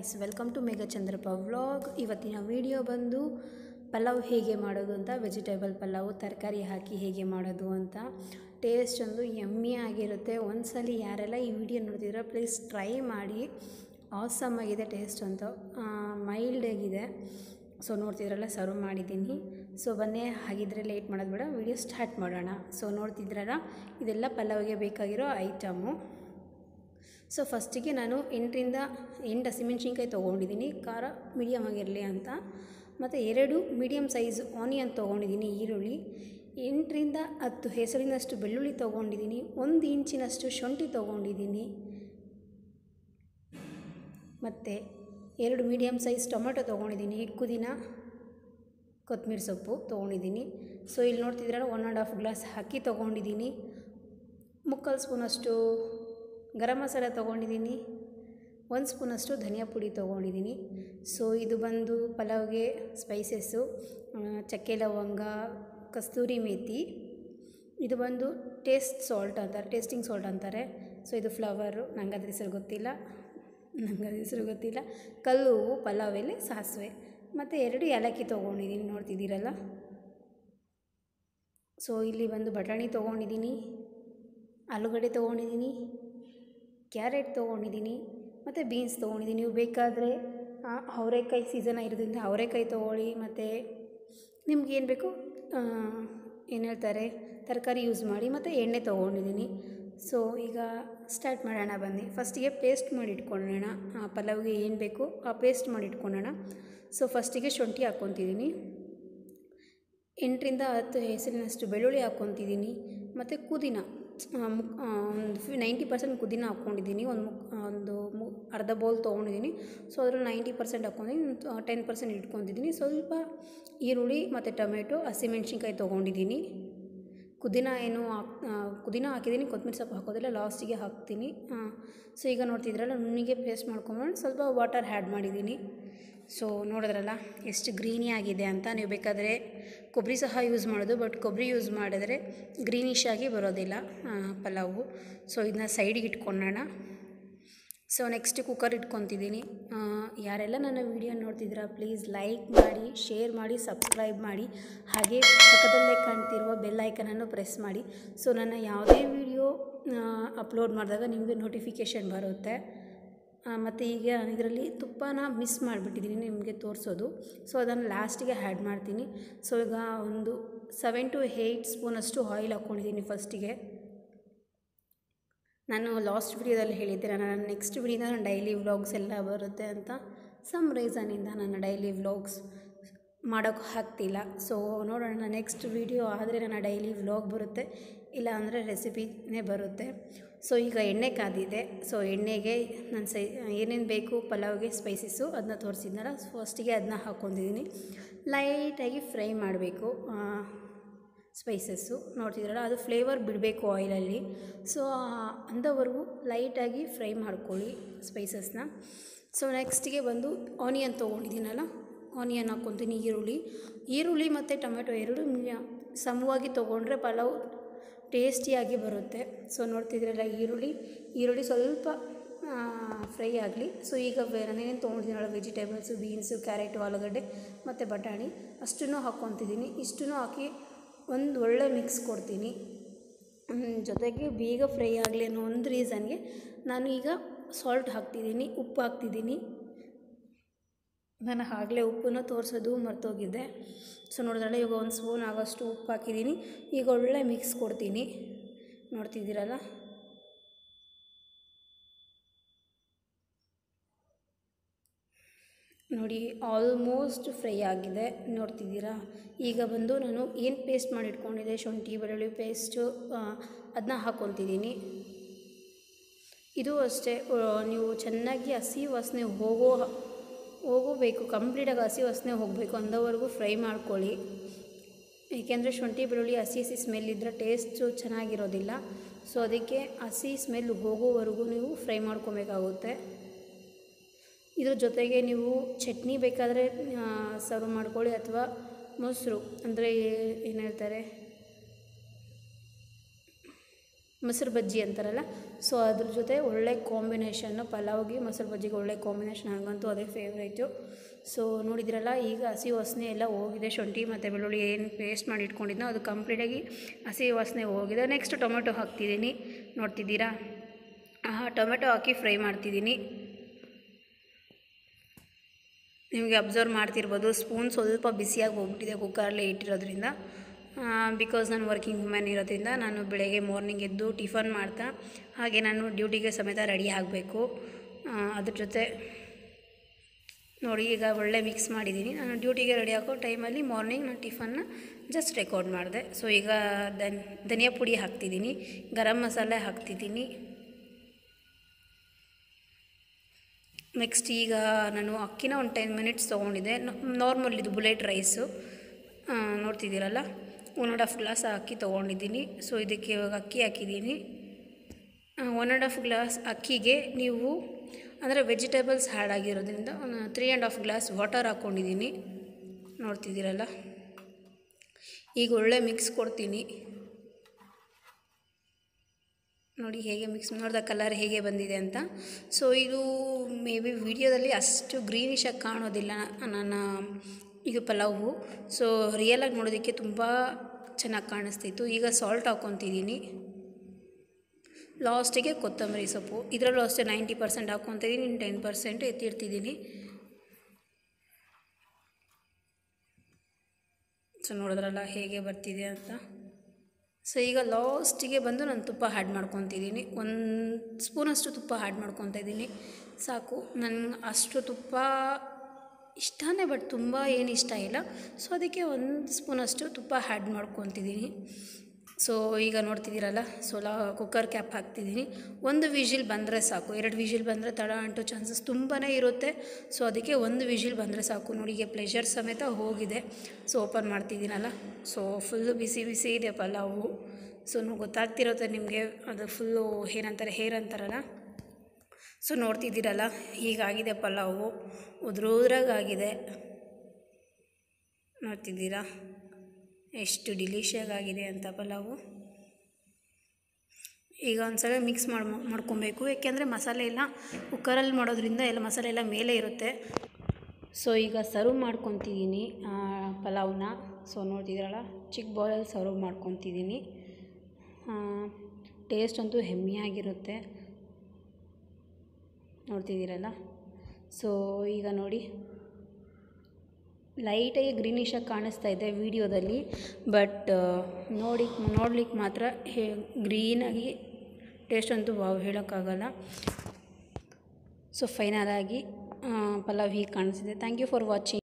guys welcome to Meghachandrappa vlog ಇವತ್ತಿನ video ಬಂದು ಪಲಾವ್ ಹೇಗೆ ಮಾಡೋದು ಅಂತ ವೆಜಿಟೇಬಲ್ ಪಲಾವು ತರಕಾರಿ ಹಾಕಿ ಹೇಗೆ ಮಾಡೋದು ಅಂತ ಟೇಸ್ಟ್ ಒಂದು ಯಮ್ಮಿ ಆಗಿರುತ್ತೆ ಒಂದ್ಸಲಿ ಯಾರೆಲ್ಲ ಈ ವಿಡಿಯೋ ನೋಡ್ತಿದ್ರೆ ಪ್ಲೀಸ್ ಟ್ರೈ ಮಾಡಿ ಆಸಮ್ ಆಗಿದೆ ಟೇಸ್ಟ್ ಅಂತ ಮೈಲ್ಡ್ ಆಗಿದೆ ಸೊ ನೋಡ್ತಿದ್ರಲ್ಲ ಸರ್ವ್ ಮಾಡಿದ್ದೀನಿ ಸೊ ಬನ್ನಿ ಹಾಗಿದ್ರೆ ಲೇಟ್ ಮಾಡೋದು ಬೇಡ ವಿಡಿಯೋ ಸ್ಟಾರ್ಟ್ ಮಾಡೋಣ ಸೊ ನೋಡ್ತಿದ್ರಲ್ಲ ಇದೆಲ್ಲ ಪಲಾವ್ಗೆ ಬೇಕಾಗಿರೋ ಐಟಮು ಸೊ ಫಸ್ಟಿಗೆ ನಾನು ಎಂಟರಿಂದ ಎಂಟು ಹಸಿಮೆಣ್ಸಿನ್ಕಾಯಿ ತೊಗೊಂಡಿದ್ದೀನಿ ಖಾರ ಮೀಡಿಯಮ್ ಆಗಿರಲಿ ಅಂತ ಮತ್ತು ಎರಡು ಮೀಡಿಯಮ್ ಸೈಜ್ ಆನಿಯನ್ ತೊಗೊಂಡಿದ್ದೀನಿ ಈರುಳ್ಳಿ ಎಂಟರಿಂದ ಹತ್ತು ಹೆಸರಿನಷ್ಟು ಬೆಳ್ಳುಳ್ಳಿ ತೊಗೊಂಡಿದ್ದೀನಿ ಒಂದು ಇಂಚಿನಷ್ಟು ಶುಂಠಿ ತೊಗೊಂಡಿದ್ದೀನಿ ಮತ್ತು ಎರಡು ಮೀಡಿಯಮ್ ಸೈಜ್ ಟೊಮೆಟೊ ತೊಗೊಂಡಿದ್ದೀನಿ ಕುದಿನ ಕೊತ್ತಂಬರಿ ಸೊಪ್ಪು ತೊಗೊಂಡಿದ್ದೀನಿ ಸೊ ಇಲ್ಲಿ ನೋಡ್ತಿದ್ರೆ ಒನ್ ಆ್ಯಂಡ್ ಹಾಫ್ ಗ್ಲಾಸ್ ಅಕ್ಕಿ ತೊಗೊಂಡಿದ್ದೀನಿ ಮುಕ್ಕಾಲು ಸ್ಪೂನಷ್ಟು ಗರಂ ಮಸಾಲ ತೊಗೊಂಡಿದ್ದೀನಿ ಒಂದು ಸ್ಪೂನಷ್ಟು ಧನಿಯಾ ಪುಡಿ ತೊಗೊಂಡಿದ್ದೀನಿ ಸೊ ಇದು ಬಂದು ಪಲಾವ್ಗೆ ಸ್ಪೈಸಸ್ಸು ಚಕ್ಕೆ ಲವಂಗ ಕಸ್ತೂರಿ ಮೇಥಿ ಇದು ಬಂದು ಟೇಸ್ಟ್ ಸಾಲ್ಟ್ ಅಂತಾರೆ ಟೇಸ್ಟಿಂಗ್ ಸಾಲ್ಟ್ ಅಂತಾರೆ ಸೊ ಇದು ಫ್ಲವರು ನಂಗೆ ಅದ್ರ ಹೆಸರು ಗೊತ್ತಿಲ್ಲ ನಂಗೆ ಅದ್ರ ಹೆಸರು ಗೊತ್ತಿಲ್ಲ ಕಲ್ಲು ಹೂವು ಪಲಾವ್ ಎಲೆ ಸಾಸಿವೆ ಮತ್ತು ಎರಡು ಏಲಕ್ಕಿ ತೊಗೊಂಡಿದ್ದೀನಿ ನೋಡ್ತಿದ್ದೀರಲ್ಲ ಸೊ ಇಲ್ಲಿ ಬಂದು ಬಟಾಣಿ ತೊಗೊಂಡಿದ್ದೀನಿ ಆಲೂಗಡ್ಡೆ ತೊಗೊಂಡಿದ್ದೀನಿ ಕ್ಯಾರೆಟ್ ತೊಗೊಂಡಿದ್ದೀನಿ ಮತ್ತು ಬೀನ್ಸ್ ತೊಗೊಂಡಿದ್ದೀನಿ ನೀವು ಬೇಕಾದರೆ ಅವರೆಕಾಯಿ ಸೀಸನ್ ಇರೋದ್ರಿಂದ ಅವರೆಕಾಯಿ ತೊಗೊಳ್ಳಿ ಮತ್ತು ನಿಮ್ಗೆ ಏನು ಬೇಕು ಏನು ಹೇಳ್ತಾರೆ ತರಕಾರಿ ಯೂಸ್ ಮಾಡಿ ಮತ್ತು ಎಣ್ಣೆ ತೊಗೊಂಡಿದ್ದೀನಿ ಸೊ ಈಗ ಸ್ಟಾರ್ಟ್ ಮಾಡೋಣ ಬನ್ನಿ ಫಸ್ಟಿಗೆ ಪೇಸ್ಟ್ ಮಾಡಿ ಇಟ್ಕೊಳ್ಳೋಣ ಪಲಾವ್ಗೆ ಏನು ಬೇಕು ಆ ಪೇಸ್ಟ್ ಮಾಡಿ ಇಟ್ಕೊಳ್ಳೋಣ ಸೊ ಫಸ್ಟಿಗೆ ಶುಂಠಿ ಹಾಕ್ಕೊತಿದ್ದೀನಿ ಎಂಟರಿಂದ ಹತ್ತು ಹೆಸರಿನಷ್ಟು ಬೆಳ್ಳುಳ್ಳಿ ಹಾಕ್ಕೊತಿದ್ದೀನಿ ಮತ್ತು ಪುದೀನ ಒಂದು ನೈಂಟಿ ಪರ್ಸೆಂಟ್ ಪುದೀನ ಹಾಕ್ಕೊಂಡಿದ್ದೀನಿ ಒಂದು ಮುಕ್ ಒಂದು ಮು ಅರ್ಧ ಬೌಲ್ ತೊಗೊಂಡಿದ್ದೀನಿ ಸೊ ಅದ್ರಲ್ಲಿ ನೈಂಟಿ ಪರ್ಸೆಂಟ್ ಹಾಕ್ಕೊಂಡಿದ್ದೀನಿ ಟೆನ್ ಪರ್ಸೆಂಟ್ ಇಟ್ಕೊತಿದ್ದೀನಿ ಸ್ವಲ್ಪ ಈರುಳ್ಳಿ ಮತ್ತು ಟೊಮೆಟೊ ಹಸಿಮೆಣ್ಸಿನ್ಕಾಯಿ ತೊಗೊಂಡಿದ್ದೀನಿ ಪುದೀನ ಏನು ಹಾಕ್ ಪುದೀನ ಹಾಕಿದ್ದೀನಿ ಕೊತ್ತಂಬರಿ ಸೊಪ್ಪು ಹಾಕೋದಿಲ್ಲ ಲಾಸ್ಟಿಗೆ ಹಾಕ್ತೀನಿ ಸೊ ಈಗ ನೋಡ್ತಿದ್ರಲ್ಲ ನುಣ್ಣಿಗೆ ಪೇಸ್ಟ್ ಮಾಡ್ಕೊಂಬಂಡು ಸ್ವಲ್ಪ ವಾಟರ್ ಆ್ಯಡ್ ಮಾಡಿದ್ದೀನಿ ಸೊ ನೋಡಿದ್ರಲ್ಲ ಎಷ್ಟು ಗ್ರೀನಿ ಆಗಿದೆ ಅಂತ ನೀವು ಬೇಕಾದರೆ ಕೊಬ್ಬರಿ ಸಹ ಯೂಸ್ ಮಾಡೋದು ಬಟ್ ಕೊಬ್ಬರಿ ಯೂಸ್ ಮಾಡಿದ್ರೆ ಗ್ರೀನಿಶ್ ಆಗಿ ಬರೋದಿಲ್ಲ ಪಲಾವು ಸೊ ಇದನ್ನ ಸೈಡಿಗೆ ಇಟ್ಕೊಳ್ಳೋಣ ಸೊ ನೆಕ್ಸ್ಟ್ ಕುಕ್ಕರ್ ಇಟ್ಕೊತಿದ್ದೀನಿ ಯಾರೆಲ್ಲ ನನ್ನ ವೀಡಿಯೋ ನೋಡ್ತಿದ್ದೀರಾ ಪ್ಲೀಸ್ ಲೈಕ್ ಮಾಡಿ ಶೇರ್ ಮಾಡಿ ಸಬ್ಸ್ಕ್ರೈಬ್ ಮಾಡಿ ಹಾಗೆ ಪಕ್ಕದಲ್ಲೇ ಕಾಣ್ತಿರುವ ಬೆಲ್ ಐಕನನ್ನು ಪ್ರೆಸ್ ಮಾಡಿ ಸೊ ನನ್ನ ಯಾವುದೇ ವೀಡಿಯೋ ಅಪ್ಲೋಡ್ ಮಾಡಿದಾಗ ನಿಮಗೆ ನೋಟಿಫಿಕೇಷನ್ ಬರುತ್ತೆ ಮತ್ತು ಈಗ ಇದರಲ್ಲಿ ತುಪ್ಪನ ಮಿಸ್ ಮಾಡಿಬಿಟ್ಟಿದ್ದೀನಿ ನಿಮಗೆ ತೋರಿಸೋದು ಸೊ ಅದನ್ನು ಲಾಸ್ಟಿಗೆ ಆ್ಯಡ್ ಮಾಡ್ತೀನಿ ಸೊ ಈಗ ಒಂದು ಸೆವೆನ್ ಟು ಏಯ್ಟ್ ಸ್ಪೂನಷ್ಟು ಆಯಿಲ್ ಹಾಕ್ಕೊಂಡಿದ್ದೀನಿ ಫಸ್ಟಿಗೆ ನಾನು ಲಾಸ್ಟ್ ವಿಡಿಯೋದಲ್ಲಿ ಹೇಳಿದ್ದೆ ನನ್ನ ನೆಕ್ಸ್ಟ್ ವಿಡಿಯೋದ ನನ್ನ ಡೈಲಿ ವ್ಲಾಗ್ಸ್ ಎಲ್ಲ ಬರುತ್ತೆ ಅಂತ ಸಮ್ ರೀಸನಿಂದ ನನ್ನ ಡೈಲಿ ವ್ಲಾಗ್ಸ್ ಮಾಡೋಕ್ಕೆ ಆಗ್ತಿಲ್ಲ ಸೊ ನೋಡೋಣ ನೆಕ್ಸ್ಟ್ ವಿಡಿಯೋ ಆದರೆ ನನ್ನ ಡೈಲಿ ವ್ಲಾಗ್ ಬರುತ್ತೆ ಇಲ್ಲ ಅಂದರೆ ರೆಸಿಪಿನೇ ಬರುತ್ತೆ ಸೊ ಈಗ ಎಣ್ಣೆ ಕಾದಿದೆ ಸೊ ಎಣ್ಣೆಗೆ ನಾನು ಸೈ ಏನೇನು ಬೇಕು ಪಲಾವ್ಗೆ ಸ್ಪೈಸಸ್ಸು ಅದನ್ನ ತೋರಿಸಿದ್ನಲ್ಲ ಫಸ್ಟಿಗೆ ಅದನ್ನ ಹಾಕ್ಕೊಂಡಿದ್ದೀನಿ ಲೈಟಾಗಿ ಫ್ರೈ ಮಾಡಬೇಕು ಸ್ಪೈಸಸ್ಸು ನೋಡ್ತಿದ್ರಲ್ಲ ಅದು ಫ್ಲೇವರ್ ಬಿಡಬೇಕು ಆಯಿಲಲ್ಲಿ ಸೊ ಅಂದವರೆಗೂ ಲೈಟಾಗಿ ಫ್ರೈ ಮಾಡ್ಕೊಳ್ಳಿ ಸ್ಪೈಸಸ್ನ ಸೊ ನೆಕ್ಸ್ಟಿಗೆ ಬಂದು ಆನಿಯನ್ ತೊಗೊಂಡಿದ್ದೀನಲ್ಲ ಆನಿಯನ್ ಹಾಕ್ಕೊತೀನಿ ಈರುಳ್ಳಿ ಈರುಳ್ಳಿ ಮತ್ತು ಟೊಮೆಟೊ ಎರಡು ಸಮವಾಗಿ ತೊಗೊಂಡ್ರೆ ಪಲಾವ್ ಟೇಸ್ಟಿಯಾಗಿ ಬರುತ್ತೆ ಸೊ ನೋಡ್ತಿದ್ರಲ್ಲ ಈರುಳ್ಳಿ ಈರುಳ್ಳಿ ಸ್ವಲ್ಪ ಫ್ರೈ ಆಗಲಿ ಸೊ ಈಗ ನಾನೇನು ತೊಗೊಂಡಿದ್ದೀನಲ್ಲ ವೆಜಿಟೇಬಲ್ಸು ಬೀನ್ಸು ಕ್ಯಾರೆಟು ಆಲೂಗಡ್ಡೆ ಮತ್ತು ಬಟಾಣಿ ಅಷ್ಟನ್ನು ಹಾಕ್ಕೊತಿದ್ದೀನಿ ಇಷ್ಟನ್ನು ಹಾಕಿ ಒಂದು ಒಳ್ಳೆ ಮಿಕ್ಸ್ ಕೊಡ್ತೀನಿ ಜೊತೆಗೆ ಬೇಗ ಫ್ರೈ ಆಗಲಿ ಅನ್ನೋ ಒಂದು ರೀಸನ್ಗೆ ನಾನು ಈಗ ಸಾಲ್ಟ್ ಹಾಕ್ತಿದ್ದೀನಿ ಉಪ್ಪು ಹಾಕ್ತಿದ್ದೀನಿ ನಾನು ಆಗಲೇ ಉಪ್ಪನ್ನು ತೋರಿಸೋದು ಮರ್ತೋಗಿದ್ದೆ ಸೊ ನೋಡಿದ್ರಲ್ಲ ಈಗ ಒಂದು ಸ್ಪೂನ್ ಆಗೋಷ್ಟು ಉಪ್ಪು ಹಾಕಿದ್ದೀನಿ ಈಗ ಒಳ್ಳೆ ಮಿಕ್ಸ್ ಕೊಡ್ತೀನಿ ನೋಡ್ತಿದ್ದೀರಲ್ಲ ನೋಡಿ ಆಲ್ಮೋಸ್ಟ್ ಫ್ರೈ ಆಗಿದೆ ನೋಡ್ತಿದ್ದೀರಾ ಈಗ ಬಂದು ನಾನು ಏನು ಪೇಸ್ಟ್ ಮಾಡಿ ಇಟ್ಕೊಂಡಿದ್ದೆ ಶುಂಠಿ ಬೆಳ್ಳುಳ್ಳಿ ಪೇಸ್ಟು ಅದನ್ನ ಹಾಕ್ಕೊತಿದ್ದೀನಿ ಇದು ಅಷ್ಟೇ ನೀವು ಚೆನ್ನಾಗಿ ಹಸಿ ವಾಸನೆ ಹೋಗೋ ಹೋಗಬೇಕು ಕಂಪ್ಲೀಟಾಗಿ ಹಸಿ ವಾಸನೆ ಹೋಗಬೇಕು ಅಂದವರೆಗೂ ಫ್ರೈ ಮಾಡ್ಕೊಳ್ಳಿ ಏಕೆಂದರೆ ಶುಂಠಿ ಬೆಳ್ಳುಳ್ಳಿ ಹಸಿ ಹಸಿ ಸ್ಮೆಲ್ ಇದ್ದರೆ ಟೇಸ್ಟು ಚೆನ್ನಾಗಿರೋದಿಲ್ಲ ಸೊ ಅದಕ್ಕೆ ಹಸಿ ಸ್ಮೆಲ್ ಹೋಗೋವರೆಗೂ ನೀವು ಫ್ರೈ ಮಾಡ್ಕೊಬೇಕಾಗುತ್ತೆ ಇದ್ರ ಜೊತೆಗೆ ನೀವು ಚಟ್ನಿ ಬೇಕಾದರೆ ಸರ್ವ್ ಮಾಡ್ಕೊಳ್ಳಿ ಅಥವಾ ಮೊಸರು ಅಂದರೆ ಏನು ಹೇಳ್ತಾರೆ ಮೊಸರು ಬಜ್ಜಿ ಅಂತಾರಲ್ಲ ಸೊ ಅದ್ರ ಜೊತೆ ಒಳ್ಳೆ ಕಾಂಬಿನೇಷನ್ನು ಪಲಾವ್ಗೆ ಮೊಸರು ಬಜ್ಜಿಗೆ ಒಳ್ಳೆ ಕಾಂಬಿನೇಷನ್ ನನಗಂತೂ ಅದೇ ಫೇವ್ರೇಟು ಸೊ ನೋಡಿದ್ರಲ್ಲ ಈಗ ಹಸಿ ವಾಸನೆ ಎಲ್ಲ ಹೋಗಿದೆ ಶುಂಠಿ ಮತ್ತು ಬೆಳ್ಳುಳ್ಳಿ ಏನು ಪೇಸ್ಟ್ ಮಾಡಿ ಇಟ್ಕೊಂಡಿದ್ನೋ ಅದು ಕಂಪ್ಲೀಟಾಗಿ ಹಸಿ ವಾಸನೆ ಹೋಗಿದೆ ನೆಕ್ಸ್ಟ್ ಟೊಮೆಟೊ ಹಾಕ್ತಿದ್ದೀನಿ ನೋಡ್ತಿದ್ದೀರಾ ಟೊಮೆಟೊ ಹಾಕಿ ಫ್ರೈ ಮಾಡ್ತಿದ್ದೀನಿ ನಿಮಗೆ ಅಬ್ಸರ್ವ್ ಮಾಡ್ತಿರ್ಬೋದು ಸ್ಪೂನ್ ಸ್ವಲ್ಪ ಬಿಸಿಯಾಗಿ ಹೋಗ್ಬಿಟ್ಟಿದೆ ಕುಕ್ಕರಲ್ಲೇ ಇಟ್ಟಿರೋದ್ರಿಂದ ಬಿಕಾಸ್ ನಾನು ವರ್ಕಿಂಗ್ ವುಮೆನ್ ಇರೋದ್ರಿಂದ ನಾನು ಬೆಳಗ್ಗೆ ಮಾರ್ನಿಂಗ್ ಎದ್ದು ಟಿಫನ್ ಮಾಡ್ತಾ ಹಾಗೆ ನಾನು ಡ್ಯೂಟಿಗೆ ಸಮೇತ ರೆಡಿ ಆಗಬೇಕು ಅದ್ರ ಜೊತೆ ನೋಡಿ ಈಗ ಒಳ್ಳೆ ಮಿಕ್ಸ್ ಮಾಡಿದ್ದೀನಿ ನಾನು ಡ್ಯೂಟಿಗೆ ರೆಡಿ ಆಗೋ ಟೈಮಲ್ಲಿ ಮಾರ್ನಿಂಗ್ ನಾನು ಟಿಫನ್ನ ಜಸ್ಟ್ ರೆಕಾರ್ಡ್ ಮಾಡಿದೆ ಸೊ ಈಗ ದನ್ ಧನಿಯಾ ಪುಡಿ ಹಾಕ್ತಿದ್ದೀನಿ ಗರಂ ಮಸಾಲೆ ಹಾಕ್ತಿದ್ದೀನಿ ನೆಕ್ಸ್ಟ್ ಈಗ ನಾನು ಅಕ್ಕಿನ ಒಂದು ಟೆನ್ ಮಿನಿಟ್ಸ್ ತೊಗೊಂಡಿದ್ದೆ ನಾರ್ಮಲ್ ಇದು ಬುಲೆಟ್ ರೈಸು ನೋಡ್ತಿದ್ದೀರಲ್ಲ ಒನ್ ಆ್ಯಂಡ್ ಹಾಫ್ ಗ್ಲಾಸ್ ಅಕ್ಕಿ ತೊಗೊಂಡಿದ್ದೀನಿ ಸೊ ಇದಕ್ಕೆ ಇವಾಗ ಅಕ್ಕಿ ಹಾಕಿದ್ದೀನಿ ಒನ್ ಆ್ಯಂಡ್ ಹಾಫ್ ಗ್ಲಾಸ್ ಅಕ್ಕಿಗೆ ನೀವು ಅಂದರೆ ವೆಜಿಟೇಬಲ್ಸ್ ಹ್ಯಾಡ್ ಆಗಿರೋದ್ರಿಂದ ಒಂದು three and half glass water ಹಾಕ್ಕೊಂಡಿದ್ದೀನಿ ನೋಡ್ತಿದ್ದೀರಲ್ಲ ಈಗ ಒಳ್ಳೆ ಮಿಕ್ಸ್ ಕೊಡ್ತೀನಿ ನೋಡಿ ಹೇಗೆ ಮಿಕ್ಸ್ ನೋಡಿದ ಕಲರ್ ಹೇಗೆ ಬಂದಿದೆ ಅಂತ ಸೊ ಇದು ಮೇ ಬಿ ವಿಡಿಯೋದಲ್ಲಿ ಅಷ್ಟು ಗ್ರೀನಿಶಾಗಿ ಕಾಣೋದಿಲ್ಲ ನನ್ನ ಇದು ಪಲಾವು ಸೊ ರಿಯಲಾಗಿ ನೋಡೋದಕ್ಕೆ ತುಂಬ ಚೆನ್ನಾಗಿ ಕಾಣಿಸ್ತಿತ್ತು ಈಗ ಸಾಲ್ಟ್ ಹಾಕ್ಕೊತಿದ್ದೀನಿ ಲಾಸ್ಟಿಗೆ ಕೊತ್ತಂಬರಿ ಸೊಪ್ಪು ಇದರಲ್ಲೂ ಅಷ್ಟೇ ನೈಂಟಿ ಪರ್ಸೆಂಟ್ ಹಾಕ್ಕೊತಿದ್ದೀನಿ ಇನ್ನು ಟೆನ್ ಪರ್ಸೆಂಟ್ ಎತ್ತಿಡ್ತಿದ್ದೀನಿ ಸೊ ನೋಡಿದ್ರಲ್ಲ ಹೇಗೆ ಬರ್ತಿದೆ ಅಂತ ಸೊ ಈಗ ಲಾಸ್ಟಿಗೆ ಬಂದು ನಾನು ತುಪ್ಪ ಆ್ಯಡ್ ಮಾಡ್ಕೊತಿದ್ದೀನಿ ಒಂದು ಸ್ಪೂನಷ್ಟು ತುಪ್ಪ ಆ್ಯಡ್ ಮಾಡ್ಕೊತಾ ಇದ್ದೀನಿ ಸಾಕು ನನಗೆ ಅಷ್ಟು ತುಪ್ಪ ಇಷ್ಟನೇ ಬಟ್ ತುಂಬ ಏನು ಇಷ್ಟ ಇಲ್ಲ ಸೊ ಅದಕ್ಕೆ ಒಂದು ಸ್ಪೂನಷ್ಟು ತುಪ್ಪ ಆ್ಯಡ್ ಮಾಡ್ಕೊತಿದ್ದೀನಿ ಸೊ ಈಗ ನೋಡ್ತಿದ್ದೀರಲ್ಲ ಸೊ ಲಾ ಕುಕ್ಕರ್ ಕ್ಯಾಪ್ ಹಾಕ್ತಿದ್ದೀನಿ ಒಂದು ವಿಜಿಲ್ ಬಂದರೆ ಸಾಕು ಎರಡು ವಿಜಿಲ್ ಬಂದರೆ ತಡ ಅಂಟೋ ಚಾನ್ಸಸ್ ತುಂಬಾ ಇರುತ್ತೆ ಸೊ ಅದಕ್ಕೆ ಒಂದು ವಿಜಿಲ್ ಬಂದರೆ ಸಾಕು ನೋಡಿ ಈಗ ಪ್ಲೆಷರ್ ಸಮೇತ ಹೋಗಿದೆ ಸೊ ಓಪನ್ ಮಾಡ್ತಿದ್ದೀನಲ್ಲ ಸೊ ಫುಲ್ಲು ಬಿಸಿ ಬಿಸಿ ಇದೆ ಪಲಾವು ಸೊ ಗೊತ್ತಾಗ್ತಿರುತ್ತೆ ನಿಮಗೆ ಅದು ಫುಲ್ಲು ಏನಂತಾರೆ ಹೇರ್ ಅಂತಾರಲ್ಲ ಸೊ ನೋಡ್ತಿದ್ದೀರಲ್ಲ ಹೀಗಾಗಿದೆ ಪಲಾವು ಉದ್ರುದ್ರಾಗಾಗಿದೆ ನೋಡ್ತಿದ್ದೀರಾ ಎಷ್ಟು ಡಿಲಿಷಿಯಾಗಿ ಆಗಿದೆ ಅಂತ ಪಲಾವು ಈಗ ಒಂದ್ಸಲ ಮಿಕ್ಸ್ ಮಾಡಿ ಮಾಡ್ಕೊಬೇಕು ಯಾಕೆಂದರೆ ಮಸಾಲೆ ಎಲ್ಲ ಕುಕ್ಕರಲ್ಲಿ ಮಾಡೋದ್ರಿಂದ ಎಲ್ಲ ಮಸಾಲೆ ಎಲ್ಲ ಮೇಲೆ ಇರುತ್ತೆ ಸೊ ಈಗ ಸರ್ವ್ ಮಾಡ್ಕೊತಿದ್ದೀನಿ ಪಲಾವ್ನ ಸೊ ನೋಡ್ತಿದ್ದೀರಲ್ಲ ಚಿಕ್ಕ ಬೌಲಲ್ಲಿ ಸರ್ವ್ ಮಾಡ್ಕೊತಿದ್ದೀನಿ ಟೇಸ್ಟ್ ಅಂತೂ ಹೆಮ್ಮೆಯಾಗಿರುತ್ತೆ ನೋಡ್ತಿದ್ದೀರಲ್ಲ ಸೊ ಈಗ ನೋಡಿ ಲೈಟಾಗಿ ಗ್ರೀನಿಶಾಗಿ ಕಾಣಿಸ್ತಾ ಇದೆ ವಿಡಿಯೋದಲ್ಲಿ ಬಟ್ ನೋಡಿ ನೋಡ್ಲಿಕ್ಕೆ ಮಾತ್ರ ಹೇ ಗ್ರೀನಾಗಿ ಟೇಸ್ಟ್ ಅಂತೂ ವಾವ್ ಹೇಳೋಕ್ಕಾಗಲ್ಲ ಸೊ ಫೈನಲಾಗಿ ಪಲಾವ್ ಹೀಗೆ ಕಾಣಿಸಿದೆ ಥ್ಯಾಂಕ್ ಯು ಫಾರ್ ವಾಚಿಂಗ್